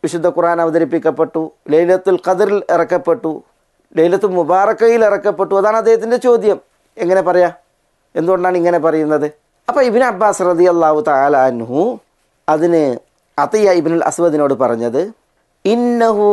വിശുദ്ധ ഖുർആൻ അവതരിപ്പിക്കപ്പെട്ടു ലൈലത്തുൽ ഖദറിൽ ഇറക്കപ്പെട്ടു ലൈലത്തുൽ മുബാറക്കയിൽ ഇറക്കപ്പെട്ടു അതാണ് അദ്ദേഹത്തിൻ്റെ ചോദ്യം എങ്ങനെ പറയാം എന്തുകൊണ്ടാണ് ഇങ്ങനെ പറയുന്നത് അപ്പോൾ ഇബിൻ അബ്ബാസ് റതി അള്ളാഹു താലാൻഹു അതിന് അത്തിയ ഇബിനുൽ അസ്വദിനോട് പറഞ്ഞത് ഇന്നഹു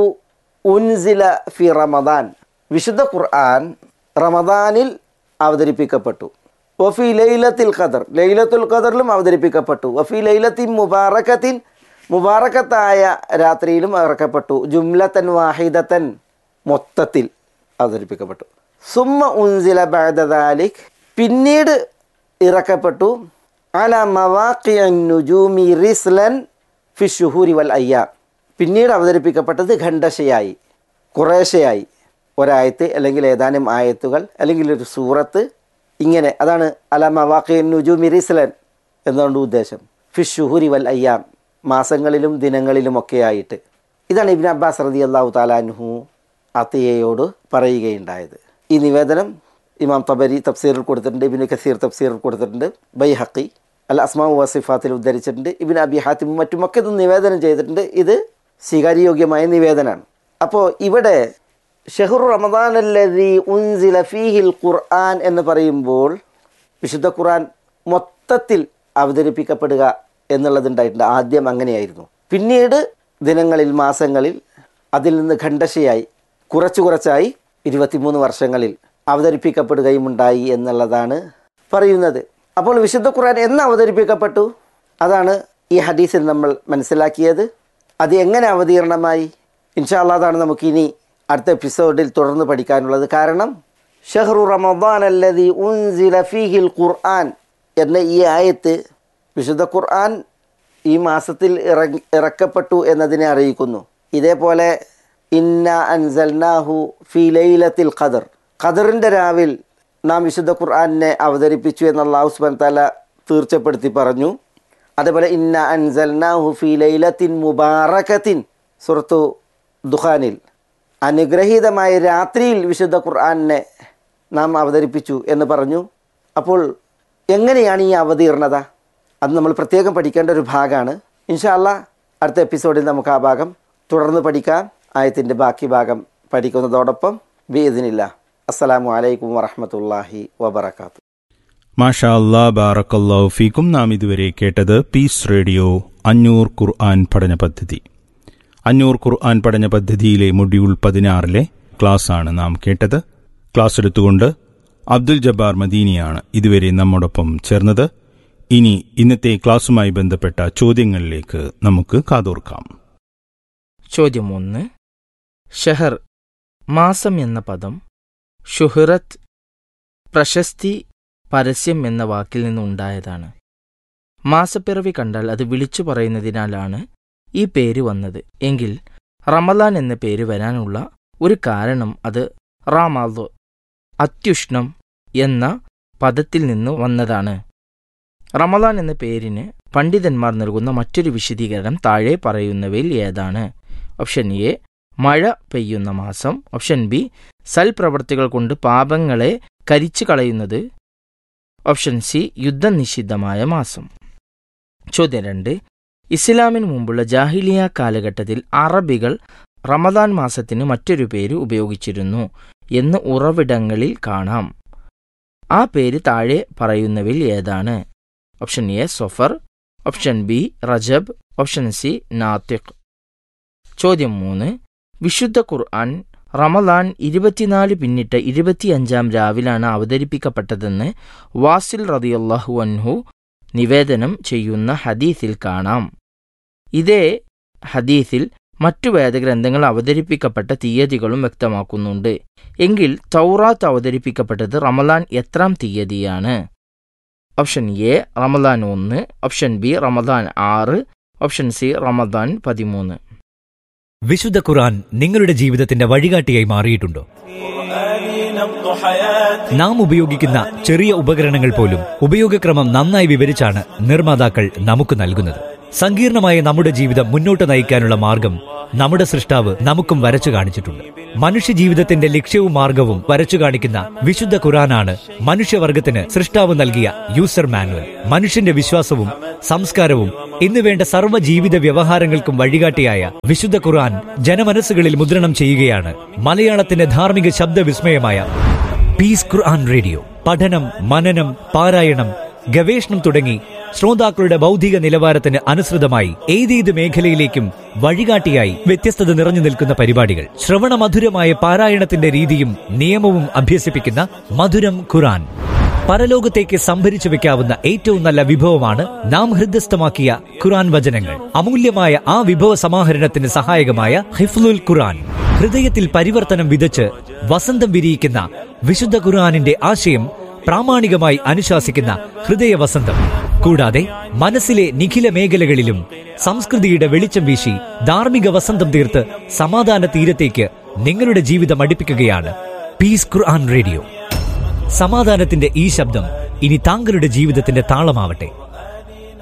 ഉൻസില ഫി റമദാൻ വിശുദ്ധ ഖുർആൻ റമദാനിൽ അവതരിപ്പിക്കപ്പെട്ടു വഫി ലൈലത്തിൽ ഖദർ ലൈലത്തുൽ ഖദറിലും അവതരിപ്പിക്കപ്പെട്ടു വഫി ലൈലത്തിൻ മുബാറക്കത്തിൻ മുബാറക്കത്തായ രാത്രിയിലും ഇറക്കപ്പെട്ടു ജുംലത്തൻ വാഹിദത്തൻ മൊത്തത്തിൽ അവതരിപ്പിക്കപ്പെട്ടു സുമ്മ ഉൻസില ബഅദാലിക് പിന്നീട് ഇറക്കപ്പെട്ടു അല മവാഖി നുജൂമി റിസ്ലൻ ഫി ഷുഹൂരി വൽ അയ്യാം പിന്നീട് അവതരിപ്പിക്കപ്പെട്ടത് ഖണ്ഡശയായി കുറേശ്ശയായി ഒരായത്ത് അല്ലെങ്കിൽ ഏതാനും ആയത്തുകൾ അല്ലെങ്കിൽ ഒരു സൂറത്ത് ഇങ്ങനെ അതാണ് അല മവാഖി നുജൂമി റിസ്ലൻ എന്നുകൊണ്ട് ഉദ്ദേശം ഫി ഷുഹൂരി വൽ അയ്യാം മാസങ്ങളിലും ദിനങ്ങളിലുമൊക്കെ ആയിട്ട് ഇതാണ് ഇബിൻ അബ്ബാസ് റതി അള്ളാഹു താലാൻഹു അത്തിയയോട് പറയുകയുണ്ടായത് ഈ നിവേദനം ഇമാം തബരി തഫ്സീറിൽ കൊടുത്തിട്ടുണ്ട് ഇബിന് കസീർ തഫ്സീറിൽ കൊടുത്തിട്ടുണ്ട് ബൈഹക്കി അൽ അസ്മാ വസിഫാത്തിൽ ഉദ്ധരിച്ചിട്ടുണ്ട് ഇബിൻ അബി ഹാത്തിമും മറ്റുമൊക്കെ ഇത് നിവേദനം ചെയ്തിട്ടുണ്ട് ഇത് സ്വീകാര്യയോഗ്യമായ നിവേദനമാണ് അപ്പോൾ ഇവിടെ ഷെഹുർ റമദാൻ അല്ലതി ഉൻസില ഫീഹിൽ ഖുർആൻ എന്ന് പറയുമ്പോൾ വിശുദ്ധ ഖുർആൻ മൊത്തത്തിൽ അവതരിപ്പിക്കപ്പെടുക എന്നുള്ളതുണ്ടായിട്ടുണ്ട് ആദ്യം അങ്ങനെയായിരുന്നു പിന്നീട് ദിനങ്ങളിൽ മാസങ്ങളിൽ അതിൽ നിന്ന് ഖണ്ഡശയായി കുറച്ചു കുറച്ചായി ഇരുപത്തിമൂന്ന് വർഷങ്ങളിൽ അവതരിപ്പിക്കപ്പെടുകയും ഉണ്ടായി എന്നുള്ളതാണ് പറയുന്നത് അപ്പോൾ വിശുദ്ധ ഖുർആൻ എന്ന് അവതരിപ്പിക്കപ്പെട്ടു അതാണ് ഈ ഹദീസിൽ നമ്മൾ മനസ്സിലാക്കിയത് അത് എങ്ങനെ അവതീർണമായി ഇൻഷാല്ലാ അതാണ് നമുക്കിനി അടുത്ത എപ്പിസോഡിൽ തുടർന്ന് പഠിക്കാനുള്ളത് കാരണം ഷഹ്റു റമദാൻ അല്ലതി ഉൻസില ഫീഹിൽ ഖുർആൻ എന്ന ഈ ആയത്ത് വിശുദ്ധ ഖുർആൻ ഈ മാസത്തിൽ ഇറങ്ങി ഇറക്കപ്പെട്ടു എന്നതിനെ അറിയിക്കുന്നു ഇതേപോലെ ഇന്ന അൻസൽനാഹു ഫി ലൈലത്തിൽ ഖദർ ഖദറിൻ്റെ രാവിൽ നാം വിശുദ്ധ ഖുർആാനിനെ അവതരിപ്പിച്ചു എന്ന് അള്ളാഹു സുബാൻ താല തീർച്ചപ്പെടുത്തി പറഞ്ഞു അതേപോലെ ഇന്ന അൻസൽനാഹു ഫി ലൈലത്തിൻ മുബാറക്കത്തിൻ സുറത്തു ദുഖാനിൽ അനുഗ്രഹീതമായ രാത്രിയിൽ വിശുദ്ധ ഖുർആാനിനെ നാം അവതരിപ്പിച്ചു എന്ന് പറഞ്ഞു അപ്പോൾ എങ്ങനെയാണ് ഈ അവതീർണത അത് നമ്മൾ പ്രത്യേകം പഠിക്കേണ്ട ഒരു ഭാഗമാണ് ഇൻഷാല്ല അടുത്ത എപ്പിസോഡിൽ നമുക്ക് ആ ഭാഗം തുടർന്ന് പഠിക്കാം ആയത്തിൻ്റെ ബാക്കി ഭാഗം പഠിക്കുന്നതോടൊപ്പം ബിയതിനില്ല അസ്സലാമു അലൈക്കും വറഹമത്തല്ലാഹി വബർക്കാത്തു മാഷാ അല്ലാ ബാറക്കല്ലാഹു ഫീക്കും നാം ഇതുവരെ കേട്ടത് പീസ് റേഡിയോ അഞ്ഞൂർ ഖുർആൻ പഠന പദ്ധതി അഞ്ഞൂർ ഖുർആൻ പഠന പദ്ധതിയിലെ മൊഡ്യൂൾ പതിനാറിലെ ക്ലാസ്സാണ് നാം കേട്ടത് ക്ലാസ് എടുത്തുകൊണ്ട് അബ്ദുൽ ജബ്ബാർ മദീനിയാണ് ഇതുവരെ നമ്മോടൊപ്പം ചേർന്നത് ഇനി ഇന്നത്തെ ക്ലാസ്സുമായി ബന്ധപ്പെട്ട ചോദ്യങ്ങളിലേക്ക് നമുക്ക് കാതോർക്കാം ചോദ്യം ഒന്ന് ഷെഹർ മാസം എന്ന പദം ഷുഹറത്ത് പ്രശസ്തി പരസ്യം എന്ന വാക്കിൽ നിന്നുണ്ടായതാണ് മാസപ്പിറവി കണ്ടാൽ അത് വിളിച്ചു പറയുന്നതിനാലാണ് ഈ പേര് വന്നത് എങ്കിൽ റമലാൻ എന്ന പേര് വരാനുള്ള ഒരു കാരണം അത് റാമാദോ അത്യുഷ്ണം എന്ന പദത്തിൽ നിന്ന് വന്നതാണ് റമലാൻ എന്ന പേരിന് പണ്ഡിതന്മാർ നൽകുന്ന മറ്റൊരു വിശദീകരണം താഴെ പറയുന്നവയിൽ ഏതാണ് ഓപ്ഷൻ എ മഴ പെയ്യുന്ന മാസം ഓപ്ഷൻ ബി സൽപ്രവർത്തികൾ കൊണ്ട് പാപങ്ങളെ കരിച്ചു കളയുന്നത് ഓപ്ഷൻ സി യുദ്ധം നിഷിദ്ധമായ മാസം ചോദ്യം രണ്ട് ഇസ്ലാമിന് മുമ്പുള്ള ജാഹിലിയ കാലഘട്ടത്തിൽ അറബികൾ റമദാൻ മാസത്തിന് മറ്റൊരു പേര് ഉപയോഗിച്ചിരുന്നു എന്ന് ഉറവിടങ്ങളിൽ കാണാം ആ പേര് താഴെ പറയുന്നവയിൽ ഏതാണ് ഓപ്ഷൻ എ സൊഫർ ഓപ്ഷൻ ബി റജബ് ഓപ്ഷൻ സി നാത്തിഖ് ചോദ്യം മൂന്ന് വിശുദ്ധ ഖുർആൻ റമലാൻ ഇരുപത്തിനാല് പിന്നിട്ട് ഇരുപത്തിയഞ്ചാം രാവിലാണ് അവതരിപ്പിക്കപ്പെട്ടതെന്ന് വാസിൽ റതിയല്ലാഹു അൻഹു നിവേദനം ചെയ്യുന്ന ഹദീസിൽ കാണാം ഇതേ ഹദീസിൽ മറ്റു വേദഗ്രന്ഥങ്ങൾ അവതരിപ്പിക്കപ്പെട്ട തീയതികളും വ്യക്തമാക്കുന്നുണ്ട് എങ്കിൽ തൗറാത്ത് അവതരിപ്പിക്കപ്പെട്ടത് റമലാൻ എത്രാം തീയതിയാണ് ഓപ്ഷൻ എ റമദാൻ ഒന്ന് ഓപ്ഷൻ ബി റമദാൻ ആറ് ഓപ്ഷൻ സി റമദാൻ പതിമൂന്ന് വിശുദ്ധ ഖുർആൻ നിങ്ങളുടെ ജീവിതത്തിന്റെ വഴികാട്ടിയായി മാറിയിട്ടുണ്ടോ നാം ഉപയോഗിക്കുന്ന ചെറിയ ഉപകരണങ്ങൾ പോലും ഉപയോഗക്രമം നന്നായി വിവരിച്ചാണ് നിർമ്മാതാക്കൾ നമുക്ക് നൽകുന്നത് സങ്കീർണമായ നമ്മുടെ ജീവിതം മുന്നോട്ട് നയിക്കാനുള്ള മാർഗം നമ്മുടെ സൃഷ്ടാവ് നമുക്കും വരച്ചു കാണിച്ചിട്ടുണ്ട് മനുഷ്യ ജീവിതത്തിന്റെ ലക്ഷ്യവും മാർഗവും വരച്ചു കാണിക്കുന്ന വിശുദ്ധ ഖുറാനാണ് മനുഷ്യവർഗത്തിന് സൃഷ്ടാവ് നൽകിയ യൂസർ മാനുവൽ മനുഷ്യന്റെ വിശ്വാസവും സംസ്കാരവും ഇന്ന് വേണ്ട സർവ്വ ജീവിത വ്യവഹാരങ്ങൾക്കും വഴികാട്ടിയായ വിശുദ്ധ ഖുർആൻ ജനമനസ്സുകളിൽ മുദ്രണം ചെയ്യുകയാണ് മലയാളത്തിന്റെ ധാർമ്മിക ശബ്ദവിസ്മയമായ പീസ് ഖുർആൻ റേഡിയോ പഠനം മനനം പാരായണം ഗവേഷണം തുടങ്ങി ശ്രോതാക്കളുടെ ബൗദ്ധിക നിലവാരത്തിന് അനുസൃതമായി ഏതേത് മേഖലയിലേക്കും വഴികാട്ടിയായി വ്യത്യസ്തത നിറഞ്ഞു നിൽക്കുന്ന പരിപാടികൾ ശ്രവണമധുരമായ പാരായണത്തിന്റെ രീതിയും നിയമവും അഭ്യസിപ്പിക്കുന്ന മധുരം ഖുറാൻ പരലോകത്തേക്ക് സംഭരിച്ചു വെക്കാവുന്ന ഏറ്റവും നല്ല വിഭവമാണ് നാം ഹൃദയസ്ഥമാക്കിയ ഖുറാൻ വചനങ്ങൾ അമൂല്യമായ ആ വിഭവ സമാഹരണത്തിന് സഹായകമായ ഹിഫ്ലുൽ ഖുറാൻ ഹൃദയത്തിൽ പരിവർത്തനം വിതച്ച് വസന്തം വിരിയിക്കുന്ന വിശുദ്ധ ഖുർആാനിന്റെ ആശയം പ്രാമാണികമായി അനുശാസിക്കുന്ന ഹൃദയ വസന്തം കൂടാതെ മനസ്സിലെ നിഖില മേഖലകളിലും സംസ്കൃതിയുടെ വെളിച്ചം വീശി ധാർമ്മിക വസന്തം തീർത്ത് സമാധാന തീരത്തേക്ക് നിങ്ങളുടെ ജീവിതം അടുപ്പിക്കുകയാണ് പീസ് ഖുർആൻ റേഡിയോ സമാധാനത്തിന്റെ ഈ ശബ്ദം ഇനി താങ്കളുടെ ജീവിതത്തിന്റെ താളമാവട്ടെ